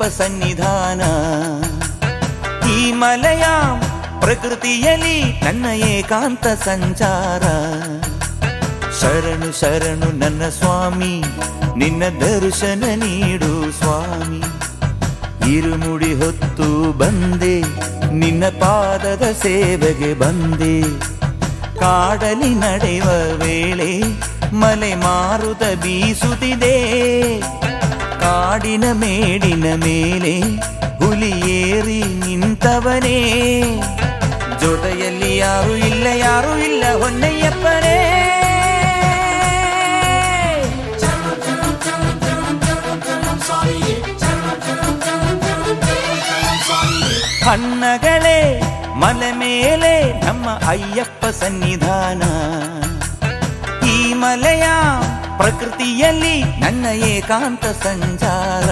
ಸನ್ನಿಧಾನ ಈ ಮಲಯ ಪ್ರಕೃತಿಯಲ್ಲಿ ನನ್ನ ಏಕಾಂತ ಸಂಚಾರ ಶರಣು ಶರಣು ನನ್ನ ಸ್ವಾಮಿ ನಿನ್ನ ದರ್ಶನ ನೀಡು ಸ್ವಾಮಿ ಇರುಮುಡಿ ಹೊತ್ತು ಬಂದೆ ನಿನ್ನ ಪಾದದ ಸೇವೆಗೆ ಬಂದೆ ಕಾಡಲಿ ನಡೆಯುವ ವೇಳೆ ಮಲೆ ಮಾರುತ ಬೀಸುತ್ತಿದೆ ಕಾಡಿನ ಮೇಡಿನ ಮೇಲೆ ಹುಲಿ ಏರಿ ನಿಂತವನೇ ಜೊತೆಯಲ್ಲಿ ಯಾರು ಇಲ್ಲ ಯಾರು ಇಲ್ಲ ಹೊನ್ನಯ್ಯಪ್ಪನೇ ಹಣ್ಣಗಳೇ ಮಲೆ ಮೇಲೆ ನಮ್ಮ ಅಯ್ಯಪ್ಪ ಸನ್ನಿಧಾನ ಈ ಮಲೆಯ ಪ್ರಕೃತಿಯಲ್ಲಿ ನನ್ನ ಏಕಾಂತ ಸಂಚಾರ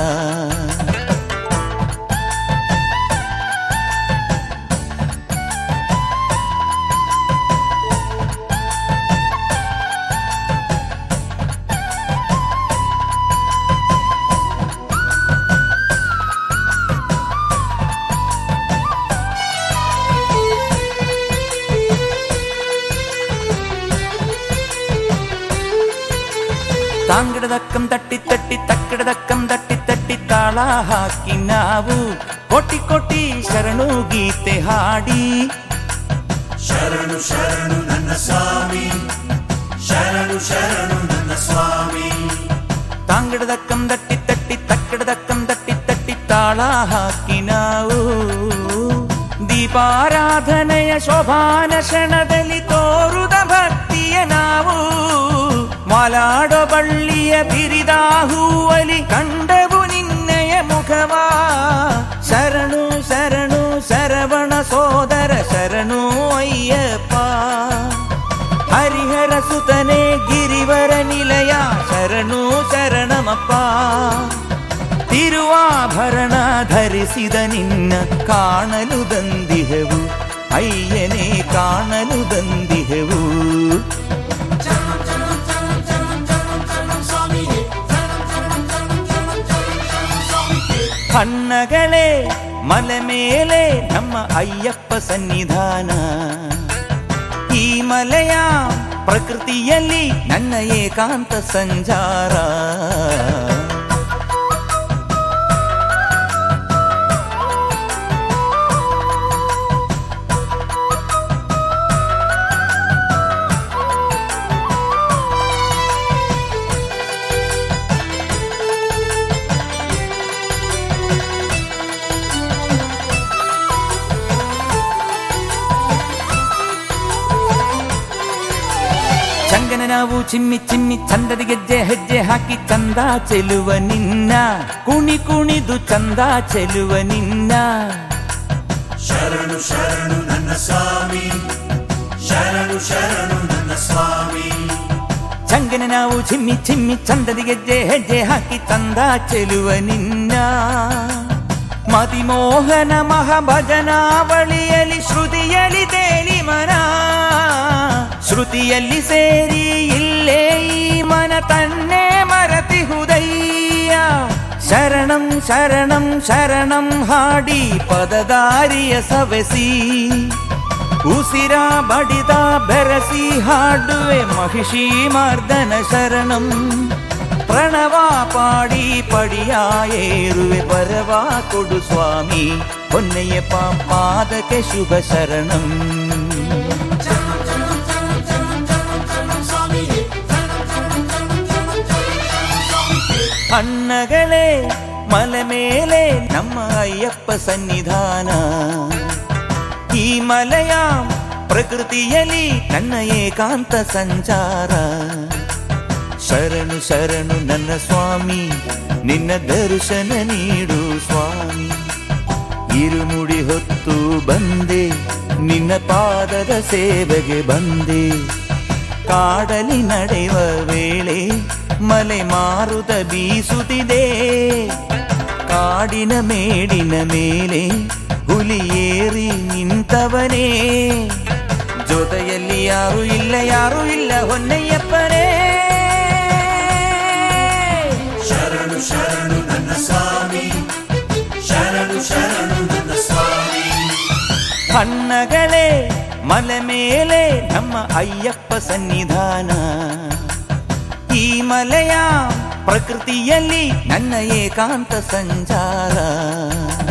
ತಾಂಗಡದಕ್ಕಂ ತಟ್ಟಿ ತಟ್ಟಿ ತಕ್ಕಡದಕ್ಕಂ ತಟ್ಟಿ ತಟ್ಟಿ ತಾಳ ಹಾಕಿ ನಾವು ಕೋಟಿ ಕೋಟಿ ಶರಣು ಗೀತೆ ಹಾಡಿ ಶರಣು ಶರಣು ನನ್ನ ಸ್ವಾಮಿ ಶರಣು ಶರಣು ನನ್ನ ಸ್ವಾಮಿ ತಾಂಗಡದಕ್ಕಂ ತಟ್ಟಿ ತಟ್ಟಿ ತಕ್ಕಡದಕ್ಕಂ ತಟ್ಟಿ ತಟ್ಟಿ ತಾಳ ಹಾಕಿ ನಾವು ದೀಪಾರಾಧನೆಯ ಶೋಭಾನ ಕ್ಷಣದಲ್ಲಿ ತೋರುದ ಭಕ್ತಿಯ ನಾವು ಮಾಲಾಡೋ ಬಳ್ಳಿಯ ಬಿರಿದ ಹೂವಲಿ ಕಂಡವು ನಿನ್ನೆಯ ಮುಖವಾ ಶರಣು ಶರಣು ಶರವಣ ಸೋದರ ಶರಣು ಅಯ್ಯಪ್ಪ ಹರಿಹರ ಸುತನೆ ಗಿರಿವರ ನಿಲಯ ಶರಣು ಶರಣಮಪ್ಪ ತಿರುವಾಭರಣ ಧರಿಸಿದ ನಿನ್ನ ಕಾಣಲು ದಂದಿಹೆವು ಅಯ್ಯನೇ ಕಾಣಲು ದಂದಿಹೆವು ಹಣ್ಣಗಳೇ ಮಲೆ ಮೇಲೆ ನಮ್ಮ ಅಯ್ಯಪ್ಪ ಸನ್ನಿಧಾನ ಈ ಮಲೆಯ ಪ್ರಕೃತಿಯಲ್ಲಿ ನನ್ನ ಏಕಾಂತ ಸಂಚಾರ ಚಂಗನ ನಾವು ಚಿಮ್ಮಿ ಚಿಮ್ಮಿ ಚಂದದ ಗೆಜ್ಜೆ ಹೆಜ್ಜೆ ಹಾಕಿ ಚಂದ ಚೆಲುವ ನಿನ್ನ ಕುಣಿ ಕುಣಿದು ಚಂದ ಚೆಲುವ ನಿನ್ನ ಶರಣು ಶರಣು ನನ್ನ ಸ್ವಾಮಿ ಶರಣು ಶರಣು ನನ್ನ ಸ್ವಾಮಿ ಚಂಗನ ನಾವು ಚಿಮ್ಮಿ ಚಿಮ್ಮಿ ಚಂದದ ಗೆಜ್ಜೆ ಹೆಜ್ಜೆ ಹಾಕಿ ಚಂದ ಚೆಲುವ ನಿನ್ನ ಮದಿಮೋಹನ ಮಹಾಭಜನಾವಳಿಯಲ್ಲಿ ಶ್ರುತಿಯಲ್ಲಿ ತೇಲಿ ಮನ ಶ್ರುತಿಯಲ್ಲಿ ಸೇರಿ ಇಲ್ಲೇ ಈ ಮನ ತನ್ನೇ ಮರತಿಹುದಯ್ಯ ಶರಣಂ ಶರಣಂ ಶರಣಂ ಹಾಡಿ ಪದದಾರಿಯ ಸವೆಸಿ ಉಸಿರ ಬಡಿದ ಬೆರಸಿ ಹಾಡುವೆ ಮಹಿಷಿ ಮರ್ದನ ಶರಣಂ ಪ್ರಣವ ಪಾಡಿ ಪಡಿಯ ಏರುವೆ ಪರವ ಕೊಡು ಸ್ವಾಮಿ ಹೊನ್ನೆಯ ಪಾದಕ್ಕೆ ಶುಭ ಶರಣಂ ಅಣ್ಣಗಳೇ ಮಲೆ ಮೇಲೆ ನಮ್ಮ ಅಯ್ಯಪ್ಪ ಸನ್ನಿಧಾನ ಈ ಮಲೆಯ ಪ್ರಕೃತಿಯಲ್ಲಿ ನನ್ನ ಏಕಾಂತ ಸಂಚಾರ ಶರಣು ಶರಣು ನನ್ನ ಸ್ವಾಮಿ ನಿನ್ನ ದರ್ಶನ ನೀಡು ಸ್ವಾಮಿ ಇರುಮುಡಿ ಹೊತ್ತು ಬಂದೆ ನಿನ್ನ ಪಾದದ ಸೇವೆಗೆ ಬಂದೆ ಕಾಡಲಿ ನಡೆಯುವ ವೇಳೆ ಮಲೆ ಮಾರುತ ಬೀಸುತ್ತಿದೆ ಕಾಡಿನ ಮೇಡಿನ ಮೇಲೆ ಹುಲಿ ಏರಿ ನಿಂತವನೇ ಜೊತೆಯಲ್ಲಿ ಯಾರು ಇಲ್ಲ ಯಾರು ಇಲ್ಲ ಹೊನ್ನಯ್ಯಪ್ಪನೇ ಶರಣು ಶರಣು ನನ್ನ ಸ್ವಾಮಿ ಹಣ್ಣಗಳೇ ಮಲೆ ಮೇಲೆ ನಮ್ಮ ಅಯ್ಯಪ್ಪ ಸನ್ನಿಧಾನ ಈ ಮಲೆಯ ಪ್ರಕೃತಿಯಲ್ಲಿ ನನ್ನ ಏಕಾಂತ ಸಂಚಾರ